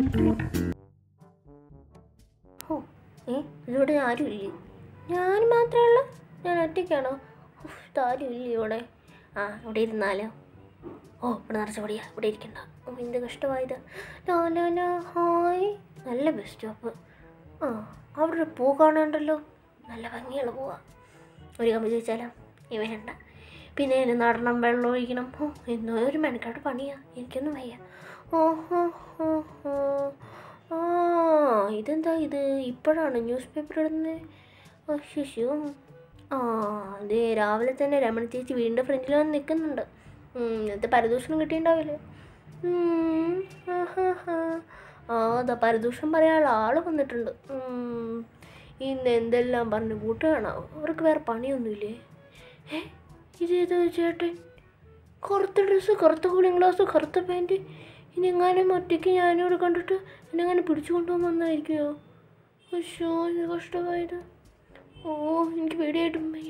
ഓ ഏ ഇവിടെ ആരുമില്ലേ ഞാൻ മാത്രമേ ഉള്ളൂ ഞാൻ ഒറ്റയ്ക്കാണോ ഉഫ്, ഇതാരും ഇല്ലേ ഇവിടെ ആ ഇവിടെ ഇരുന്നാലോ ഓ ഇവിടെ നിറച്ച പൊടിയാ ഇവിടെ ഇരിക്കണ്ട ഓ എന്ത് കഷ്ടമായത് ലാ ലാ ലാ ഹായ് നല്ല ബസ് സ്റ്റോപ്പ് ആ അവിടെ ഒരു പൂ കാണാണ്ടല്ലോ നല്ല ഭംഗിയുള്ള പൂവാ ഒരു കമ്പ് ചോദിച്ചാലോ ഇവനുണ്ട പിന്നെ അതിന് നടണം വെള്ളം ഒഴിക്കണം ഓ എന്നോ ഒരു മെനക്കാട്ട് പണിയാ എനിക്കൊന്നും വയ്യ ഓ ഹോ ഹോ ഹോ ആ ഇതെന്താ ഇത് ഇപ്പോഴാണ് ന്യൂസ് പേപ്പർ ഇടുന്നത് ശിശു ആ അതെ രാവിലെ തന്നെ രമണ ചേച്ചി വീടിൻ്റെ ഫ്രണ്ടിൽ വന്ന് നിൽക്കുന്നുണ്ട് ഉം, ഇന്നത്തെ പരദൂഷണം കിട്ടിയിട്ടുണ്ടാവില്ലേ ഉം, ആഹാഹാ. ആ അതാ പരദൂഷണം പറയാനുള്ള ആള് വന്നിട്ടുണ്ട് ഉം, ഇന്ന് എന്തെല്ലാം പറഞ്ഞ് കൂട്ടുകയാണ് അവർക്ക് വേറെ പണിയൊന്നുമില്ലേ ഏ ഇതേതോ ചേട്ടൻ കറുത്ത ഡ്രസ്സ് കറുത്ത കൂളിംഗ് ഗ്ലാസ് കറുത്ത പാൻറ് ഇനി എങ്ങാനും ഒറ്റയ്ക്ക് ഞാനിവിടെ കണ്ടിട്ട് എന്നെ അങ്ങനെ പിടിച്ചു കൊണ്ടുപോകാൻ വന്നായിരിക്കുമോ അയ്യോ ഇത് കഷ്ടമായത് ഓ എനിക്ക് പേടിയായിട്ടും വയ്യ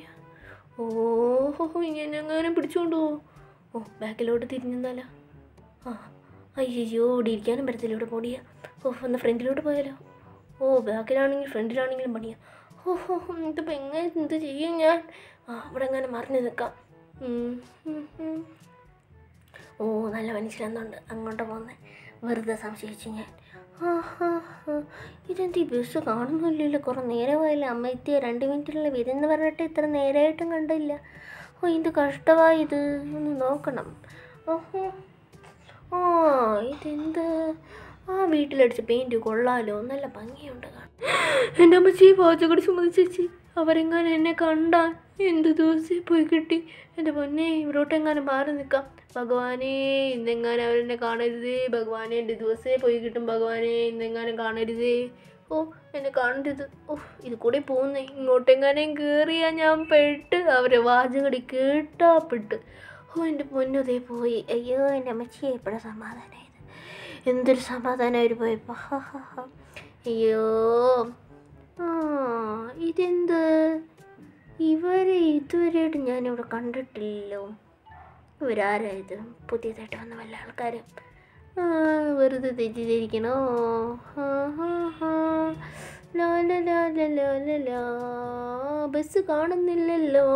ഓ ഇനി എന്നെ എങ്ങാനും പിടിച്ചുകൊണ്ട് പോവോ ഓ ബാക്കിലോട്ട് തിരിഞ്ഞെന്നാലോ ആ അയ്യോ ഇവിടെ ഇരിക്കാനും പറ്റത്തില്ല ഇവിടെ പൊടിയാ ഓ ഒന്ന് ഫ്രണ്ടിലോട്ട് പോയാലോ ഓ ബാക്കിലാണെങ്കിലും ഫ്രണ്ടിലാണെങ്കിലും പണിയാ ഓ ഹോ ഇതിപ്പോൾ എങ്ങനെ എന്ത് ചെയ്യും ഞാൻ ആ ഇവിടെ എങ്ങനെ മറിഞ്ഞു നിൽക്കാം ഉം, ഉം, ഉം. ഓ നല്ല മനുഷ്യനെന്നുണ്ട് അങ്ങോട്ട് പോകുന്നത് വെറുതെ സംശയിച്ചു ഞാൻ ആ ഹാ ഹാ ഇതെന്ത് ഈ ബസ് കാണുന്നില്ലല്ലോ കുറേ നേരമായില്ല അമ്മ എത്തിയ രണ്ട് മിനിറ്റിലുള്ള വരുന്ന പറഞ്ഞിട്ട് ഇത്ര നേരമായിട്ടും കണ്ടില്ല ഓ ഇത് കഷ്ടമായി ഇത് ഒന്ന് നോക്കണം ഓഹോ ആ ഇതെന്ത് ആ വീട്ടിലടിച്ച പെയിൻറ് കൊള്ളാലോ നല്ല ഭംഗിയുണ്ട് കാണാൻ എൻ്റെ അമ്മച്ചി പാചകടി സുമതി ചേച്ചി അവരെങ്ങാനും എന്നെ കണ്ടാൽ എന്ത് ദിവസം പോയി കിട്ടി എൻ്റെ പൊന്നെ ഇവിടോട്ടെങ്ങാനും മാറി നിൽക്കാം ഭഗവാനെ ഇന്നെങ്ങാനും അവരെന്നെ കാണരുതേ ഭഗവാനെ എൻ്റെ ദിവസേ പോയി കിട്ടും ഭഗവാനെ ഇന്നെങ്ങാനും കാണരുതേ ഓ എന്നെ കാണരുത് ഓ ഇത് കൂടെ പോകുന്നേ ഇങ്ങോട്ടെങ്ങാനും കയറിയാൽ ഞാൻ പെട്ട് അവരെ വാചകടി കേട്ടാ പെട്ട് ഓ എൻ്റെ പൊന്നതേ പോയി അയ്യോ എൻ്റെ അമ്മച്ചിയെ എപ്പോഴാണ് സമാധാനമായത് എന്തൊരു സമാധാനം അവർ പോയപ്പോൾ ഹാ ഹാ ഹാ അയ്യോ ആ ഇതെന്ത് ഇവരെ ഇതുവരെയായിട്ട് ഞാനിവിടെ കണ്ടിട്ടില്ലല്ലോ ഇവരാരാ ഇത് പുതിയതായിട്ട് വന്ന വല്ല ആൾക്കാരും ആ വെറുതെ തെറ്റിദ്ധരിക്കണോ ഹാ ഹാ ഹാ ലാ ലാ ലാ ലാ ലാ ലാ ലാ ബസ് കാണുന്നില്ലല്ലോ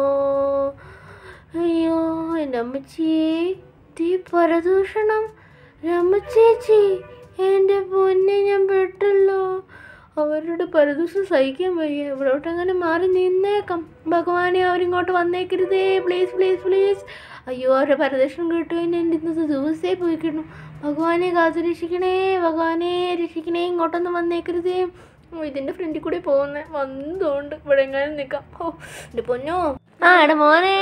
അയ്യോ എൻ്റെ അമ്മച്ചിയെ തീ പരദൂഷണം രമ്മച്ചേച്ചി എൻ്റെ പൊന്നെ ഞാൻ പെട്ടല്ലോ അവരുടെ പരദൂഷണം സഹിക്കാൻ വയ്യ ഇവിടോട്ടങ്ങനെ മാറി നിന്നേക്കാം ഭഗവാനെ അവരിങ്ങോട്ട് വന്നേക്കരുതേ പ്ലീസ് പ്ലീസ് പ്ലീസ് അയ്യോ അവരുടെ പരദൂഷണം കേട്ടു കഴിഞ്ഞാൽ എൻ്റെ ഇന്നത്തെ ദിവസേ പോയി കിട്ടും ഭഗവാനെ കാത്തു രക്ഷിക്കണേ ഭഗവാനെ രക്ഷിക്കണേ ഇങ്ങോട്ടൊന്നും വന്നേക്കരുതേ ഓ, ഇതിൻ്റെ ഫ്രണ്ടിൽ കൂടി പോകുന്നേ വന്നതുകൊണ്ട് ഇവിടെ എങ്ങാനും നിൽക്കാം ഓ എൻ്റെ പൊന്നോ ആ എടാ മോനെ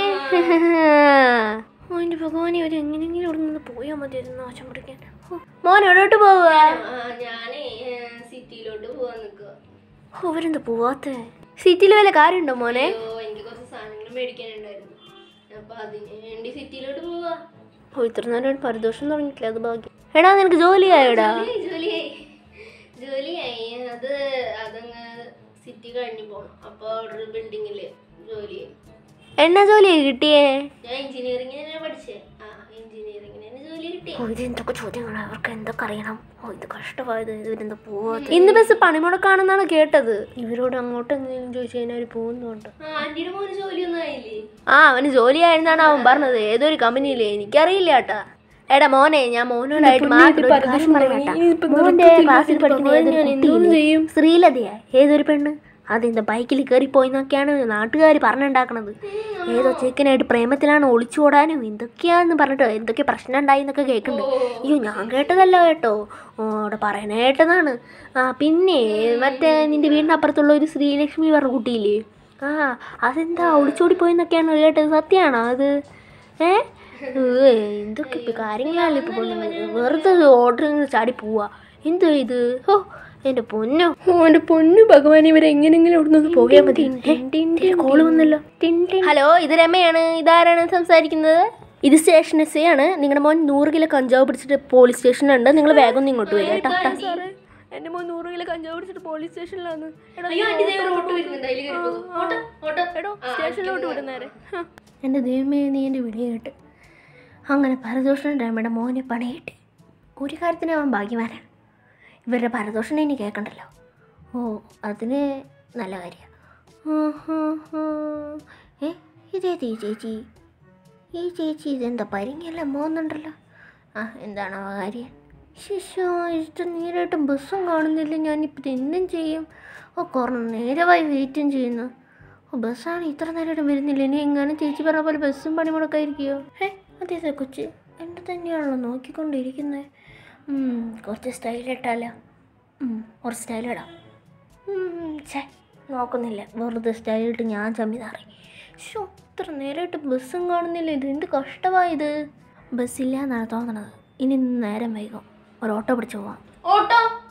ഓ എൻ്റെ ഭഗവാനെ ഒരു എങ്ങനെയെങ്കിലും ഇവിടെ നിന്ന് പോയാൽ മതിയായിരുന്നു ആശം പിടിക്കാൻ ഓ, മോൻ എവിടോട്ട് പോവുക ഞാനേ സിറ്റിയിലോട്ട് പോവാൻ നിൽക്കുക ഓ ഇവരെന്താ പോവാത്തേ സിറ്റിയിൽ വല്ല കാര്യമുണ്ടോ മോനെ അയ്യോ എനിക്ക് കുറച്ച് സാധനങ്ങൾ മേടിക്കാനുണ്ടായിരുന്നു അപ്പൊ അതിന് വേണ്ടി സിറ്റിയിലോട്ട് പോവാ ഓ ഇത്ര നേരം പരദോഷം തുടങ്ങിയിട്ടില്ല അത് ഭാഗ്യം എടാ നിനക്ക് ജോലിയായോടാ ജോലി ജോലിയായി ജോലിയായി അത് അതങ്ങ് സിറ്റി കഴിഞ്ഞ് പോണം അപ്പൊ അവിടെ ഒരു ബിൽഡിങ്ങില് ജോലിയായി എന്നാ ജോലിയാ കിട്ടിയേ ഞാൻ എഞ്ചിനീയറിംഗിന് പഠിച്ചേ ആ എഞ്ചിനീയറിംഗിന് ജോലി കിട്ടി ഓ ഇത് എന്തൊക്കെ ചോദ്യങ്ങളാണ് അവർക്ക് എന്തൊക്കെ അറിയണം ഓ ഇത് കഷ്ടമായത് ഇവരെന്താ പോവാത്ത ഇന്ന് ബസ് പണിമുടക്കാണെന്നാണ് കേട്ടത് ഇവരോട് അങ്ങോട്ട് എന്തെങ്കിലും ചോദിച്ചു കഴിഞ്ഞാൽ അവർ പോകുന്നുണ്ട് ആ ആന്റിയുടെ മോന് ജോലിയൊന്നും ആയില്ലേ ആ അവന് ജോലിയായിരുന്നാണ് അവൻ പറഞ്ഞത് ഏതൊരു കമ്പനിയിലേ എനിക്കറിയില്ല കേട്ടാ എടാ മോനെ ഞാൻ മോനോടായിട്ട് മാത്രം ഒരു കാര്യം പറയട്ടാ മോന്റെ ക്ലാസ്സിൽ പഠിക്കുന്ന ഏതൊരു കുട്ടിയില്ലേ? ശ്രീലതയാ ഏതൊരു പെണ്ണ് അതിന്റെ ബൈക്കിൽ കയറിപ്പോയി എന്നൊക്കെയാണ് നാട്ടുകാർ പറഞ്ഞുണ്ടാക്കണത് ഏതോ ചെക്കനായിട്ട് പ്രേമത്തിലാണ് ഒളിച്ചോടാനും എന്തൊക്കെയാന്ന് പറഞ്ഞിട്ട് എന്തൊക്കെ പ്രശ്നം ഉണ്ടായി എന്നൊക്കെ കേൾക്കുന്നുണ്ട് അയ്യോ ഞാൻ കേട്ടതല്ല കേട്ടോ ഓ അവിടെ പറയണ കേട്ടതാണ് ആ പിന്നെ മറ്റേ നിന്റെ വീടിൻ്റെ അപ്പുറത്തുള്ള ഒരു ശ്രീലക്ഷ്മി പറഞ്ഞ കുട്ടിയില്ലേ ആ അതെന്താ ഒളിച്ചോടി പോയെന്നൊക്കെയാണ് കേട്ടത് സത്യമാണോ അത് ഏ ഏ, എന്തൊക്കെ ഇപ്പം കാര്യങ്ങളാണ് ഇപ്പോൾ കൊണ്ടുവന്നത് വെറുതെ ഓർഡർ ചാടി പോവാ എന്തോ ഇത് ഓ എൻ്റെ പൊന്നോ ഓ എൻ്റെ പൊന്നു ഭഗവാൻ ഇവരെ എങ്ങനെങ്കിലും ഇവിടെ നിന്ന് പോയാൽ മതി കോള് വന്നല്ലോ ഹലോ ഇത് രമയാണ് ഇതാരാണ് സംസാരിക്കുന്നത് ഇത് സ്റ്റേഷൻ എസ് ആണ് നിങ്ങളുടെ മോൻ നൂറ് കിലോ കഞ്ചാവ് പിടിച്ചിട്ട് പോലീസ് സ്റ്റേഷനിലുണ്ട് നിങ്ങൾ വേഗം ഒന്ന് ഇങ്ങോട്ട് വരിക കേട്ടോ എൻ്റെ മോൻ നൂറ് കിലോ കഞ്ചാവ് പിടിച്ചിട്ട് പോലീസ് സ്റ്റേഷനിലാണ് അയ്യോ ആന്റി ദേ ഒരു ഓട്ടോ വരുന്നുണ്ട് അതിൽ കയറി പോകും ഓട്ടോ ഓട്ടോ എടോ സ്റ്റേഷനിലോട്ട് വിടുന്നേരെ എൻ്റെ ദൈവമേ നീ എൻ്റെ വിളി കേട്ട് അങ്ങനെ പരദോഷം രമയുടെ മോനെ പണിയിട്ട് ഒരു കാര്യത്തിന് അവൻ ഭാഗ്യവാനാണ് ഇവരുടെ പരദോഷണം ഇനി കേൾക്കണ്ടല്ലോ ഓ അതിന് നല്ല കാര്യമാണ് ഏ ഇതേത് ഈ ചേച്ചി ഈ ചേച്ചി ഇതെന്താ പരിങ്ങെല്ലാം പോകുന്നുണ്ടല്ലോ ആ എന്താണ് ആ കാര്യം ശിശോ ഇഷ്ടം നേരായിട്ടും ബസ്സും കാണുന്നില്ല ഞാനിപ്പോൾ ഇത് എന്തും ചെയ്യും ഓ കുറേ നേരമായി വെയിറ്റും ചെയ്യുന്നു ഓ ബസ്സാണ് ഇത്ര നേരമായിട്ടും വരുന്നില്ല ഇനി എങ്ങാനും ചേച്ചി പറഞ്ഞ പോലെ ബസ്സും പണിമുടക്കായിരിക്കുമോ ഏ അതെ അതെ കൊച്ച് എൻ്റെ തന്നെയാണല്ലോ നോക്കിക്കൊണ്ടിരിക്കുന്നത് കുറച്ച് സ്റ്റൈൽ ഇട്ടാലോ ഉം, കുറച്ച് സ്റ്റൈൽ ഇടാം ഉം, ഛേ നോക്കുന്നില്ല വെറുതെ സ്റ്റൈലിട്ട് ഞാൻ ചമ്മിതാറി ഷോ ഇത്ര നേരമായിട്ട് ബസ്സും കാണുന്നില്ല ഇത് എന്ത് കഷ്ടമായത് ബസ്സില്ല എന്നാണ് തോന്നണത് ഇനി നേരം വൈകും ഒരു ഓട്ടോ പിടിച്ച് പോവാം ഓട്ടോ